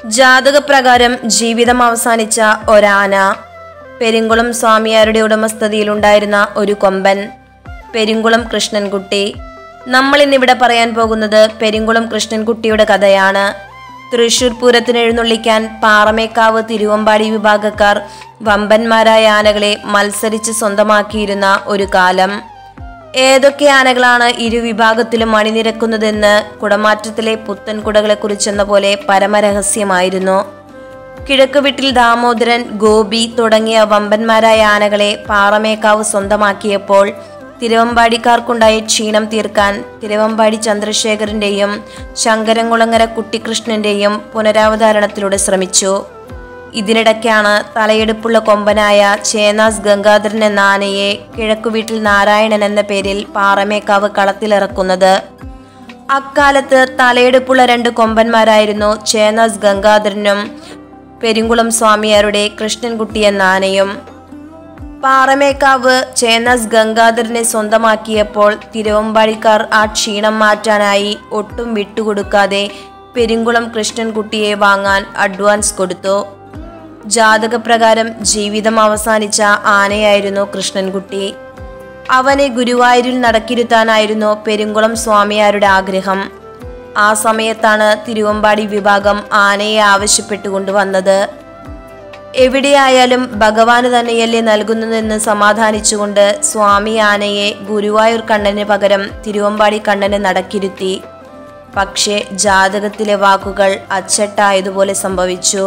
ജാതകപ്രകാരം ജീവിതം അവസാനിച്ച ഒരാന പെരിങ്കുളം സ്വാമിയാരുടെ ഉടമസ്ഥതയിലുണ്ടായിരുന്ന ഒരു കൊമ്പൻ പെരിങ്കുളം കൃഷ്ണൻകുട്ടി നമ്മൾ ഇന്നിവിടെ പറയാൻ പോകുന്നത് പെരിങ്കുളം കൃഷ്ണൻകുട്ടിയുടെ കഥയാണ് തൃശൂർ പൂരത്തിന് എഴുന്നള്ളിക്കാൻ പാറമേക്കാവ് തിരുവമ്പാടി വിഭാഗക്കാർ വമ്പന്മാരായ ആനകളെ മത്സരിച്ച് സ്വന്തമാക്കിയിരുന്ന ഒരു കാലം ഏതൊക്കെ ആനകളാണ് ഇരു വിഭാഗത്തിലും അണിനിരക്കുന്നതെന്ന് കുടമാറ്റത്തിലെ പുത്തൻ കുടകളെക്കുറിച്ചെന്ന പോലെ പരമരഹസ്യമായിരുന്നു കിഴക്ക് വീട്ടിൽ ദാമോദരൻ ഗോപി തുടങ്ങിയ വമ്പന്മാരായ ആനകളെ പാറമേക്കാവ് സ്വന്തമാക്കിയപ്പോൾ തിരുവമ്പാടിക്കാർക്കുണ്ടായ ക്ഷീണം തീർക്കാൻ തിരുവമ്പാടി ചന്ദ്രശേഖരന്റെയും ശങ്കരംകുളങ്ങര കുട്ടിക്കൃഷ്ണന്റെയും പുനരാവതാരണത്തിലൂടെ ശ്രമിച്ചു ഇതിനിടയ്ക്കാണ് തലയെടുപ്പുള്ള കൊമ്പനായ ചേനാസ് ഗംഗാധരൻ എന്ന ആനയെ കിഴക്കുവീട്ടിൽ നാരായണൻ എന്ന പേരിൽ പാറമേക്കാവ് കളത്തിലിറക്കുന്നത് അക്കാലത്ത് തലയെടുപ്പുള്ള രണ്ട് കൊമ്പന്മാരായിരുന്നു ചേനാസ് ഗംഗാധരനും പെരിങ്കുളം സ്വാമിയാരുടെ കൃഷ്ണൻകുട്ടി എന്ന ആനയും പാറമേക്കാവ് ചേനാസ് ഗംഗാധരനെ സ്വന്തമാക്കിയപ്പോൾ തിരുവമ്പാടിക്കാർ ആ ക്ഷീണം മാറ്റാനായി ഒട്ടും വിട്ടുകൊടുക്കാതെ പെരിങ്കുളം കൃഷ്ണൻകുട്ടിയെ വാങ്ങാൻ അഡ്വാൻസ് കൊടുത്തു ജാതകപ്രകാരം ജീവിതം അവസാനിച്ച ആനയായിരുന്നു കൃഷ്ണൻകുട്ടി അവനെ ഗുരുവായൂരിൽ നടക്കിരുത്താനായിരുന്നു പെരുങ്കുളം സ്വാമിയാരുടെ ആഗ്രഹം ആ സമയത്താണ് തിരുവമ്പാടി വിഭാഗം ആനയെ ആവശ്യപ്പെട്ടുകൊണ്ടുവന്നത് എവിടെയായാലും ഭഗവാന് തന്നെയല്ലേ നൽകുന്നതെന്ന് സമാധാനിച്ചുകൊണ്ട് സ്വാമി ആനയെ ഗുരുവായൂർ കണ്ണന് പകരം തിരുവമ്പാടി കണ്ണന് നടക്കിരുത്തി പക്ഷേ ജാതകത്തിലെ വാക്കുകൾ അച്ചട്ടായതുപോലെ സംഭവിച്ചു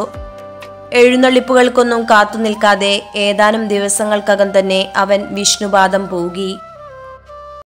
എഴുന്നള്ളിപ്പുകൾക്കൊന്നും കാത്തു നിൽക്കാതെ ഏതാനും ദിവസങ്ങൾക്കകം തന്നെ അവൻ വിഷ്ണുപാദം പോകി